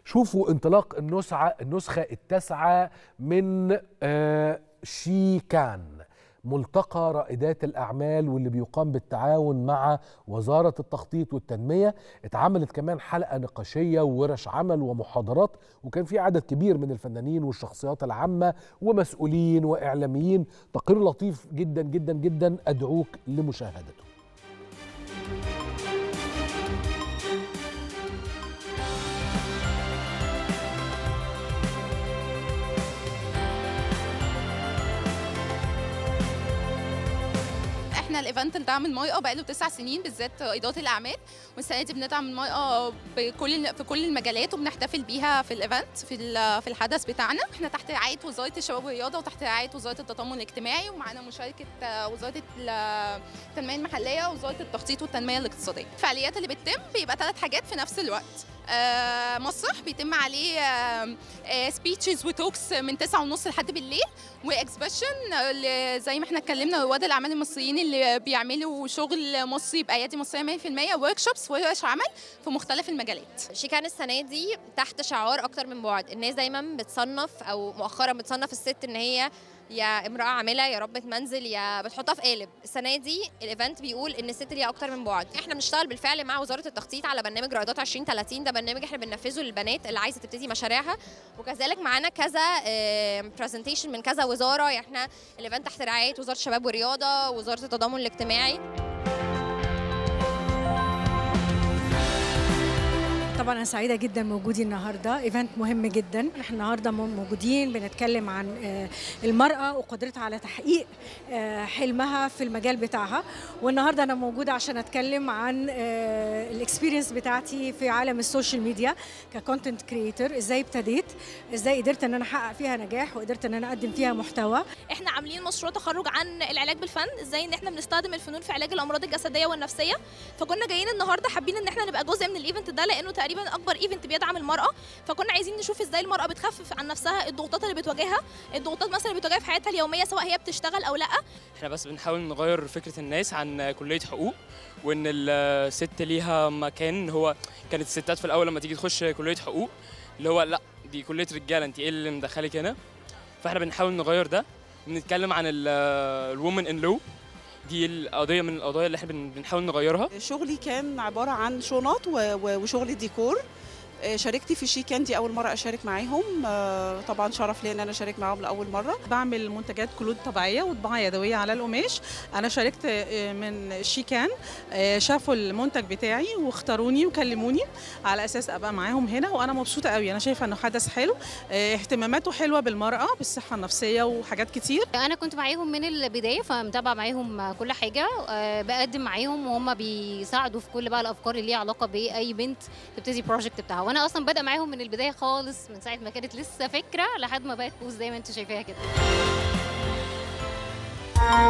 شوفوا انطلاق النسعة النسخة التاسعة من آه، شيكان ملتقى رائدات الأعمال واللي بيقام بالتعاون مع وزارة التخطيط والتنمية اتعملت كمان حلقة نقاشية وورش عمل ومحاضرات وكان في عدد كبير من الفنانين والشخصيات العامة ومسؤولين وإعلاميين تقرير لطيف جدا جدا جدا أدعوك لمشاهدته احنا الايفنت اللي دعم المايقه بقاله تسع سنين بالذات اداره الاعمال والسنه دي بندعم المايقه بكل في كل المجالات وبنحتفل بيها في الايفنت في ال- في الحدث بتاعنا احنا تحت رعايه وزاره الشباب والرياضه وتحت رعايه وزاره التضامن الاجتماعي ومعانا مشاركه آه، وزاره ال- التنميه المحليه ووزاره التخطيط والتنميه الاقتصاديه الفعاليات اللي بتتم بيبقى ثلاث حاجات في نفس الوقت آه، مسرح بيتم عليه سبيتشز وتوكس من 9 ونص لحد بالليل واكسبشن زي ما احنا اتكلمنا رواد الاعمال المصريين اللي بيعملوا شغل مصري بايادي مصريه 100% ورك شوبس ورش عمل في مختلف المجالات شيكان السنه دي تحت شعار اكتر من بعد الناس دايما بتصنف او مؤخرا بتصنف الست ان هي يا امراه عامله يا ربة منزل يا بتحطها في قالب السنه دي الايفنت بيقول ان الست ليها اكتر من بعد احنا بنشتغل بالفعل مع وزاره التخطيط على برنامج رائدات 2030 ده برنامج احنا بننفذه للبنات اللي عايزه تبتدي مشاريعها وكذلك معانا كذا برزنتيشن من كذا وزاره يعني احنا الايفنت تحت رعايه وزاره الشباب والرياضه وزاره التضامن الاجتماعي طبعا انا سعيده جدا موجودي النهارده ايفنت مهم جدا احنا النهارده م- موجودين بنتكلم عن آه، المراه وقدرتها على تحقيق آه، حلمها في المجال بتاعها والنهارده انا موجوده عشان اتكلم عن الاكسبيرينس بتاعتي في عالم السوشيال ميديا ككونتنت كريتور ازاي ابتديت ازاي قدرت ان انا احقق فيها نجاح وقدرت ان انا اقدم فيها محتوى احنا عاملين مشروع تخرج عن العلاج بالفن ازاي ان احنا بنستخدم الفنون في علاج الامراض الجسديه والنفسيه فكنا جايين النهارده حابين ان احنا نبقى جزء من الايفنت ده لانه تقريبا اكبر ايفنت بيدعم المراه فكنا عايزين نشوف ازاي المراه بتخفف عن نفسها الضغوطات اللي بتواجهها الضغوطات مثلا اللي بتواجهها في حياتها اليوميه سواء هي بتشتغل او لا احنا بس بنحاول نغير فكرة الناس عن كلية حقوق وان الست ليها مكان هو كانت الستات في الاول لما تيجي تخش كلية حقوق اللي هو لا دي كلية رجالة انت ايه اللي مدخلك هنا فاحنا بنحاول نغير ده بنتكلم عن الومن ان لو دي القضية من القضايا اللي احنا بن- بنحاول نغيرها شغلي كان عبارة عن شنط و- و- وشغل ديكور آه، شاركت في شيكان دي أول مرة أشارك معاهم آه، طبعا شرف لي إن أنا أشارك معاهم لأول مرة بعمل منتجات كلود طبيعيه وطباعه يدويه على القماش انا شاركت آه، من شيكان آه، شافوا المنتج بتاعي واختاروني وكلموني على اساس ابقى معاهم هنا وانا مبسوطه قوي انا شايفه انه حدث حلو آه، اهتماماته حلوه بالمراه بالصحه النفسيه وحاجات كتير انا كنت معاهم من البدايه فمتابعه معاهم كل حاجه آه، بقدم معاهم وهم بيساعدوا في كل بقى الافكار اللي ليها علاقه باي بنت تبتدي البروجكت بتاعها وانا اصلا بادئه معاهم من البدايه خالص من ساعه ما كانت لسه فكره لحد ما بقت بوز زي ما انت شايفاها كده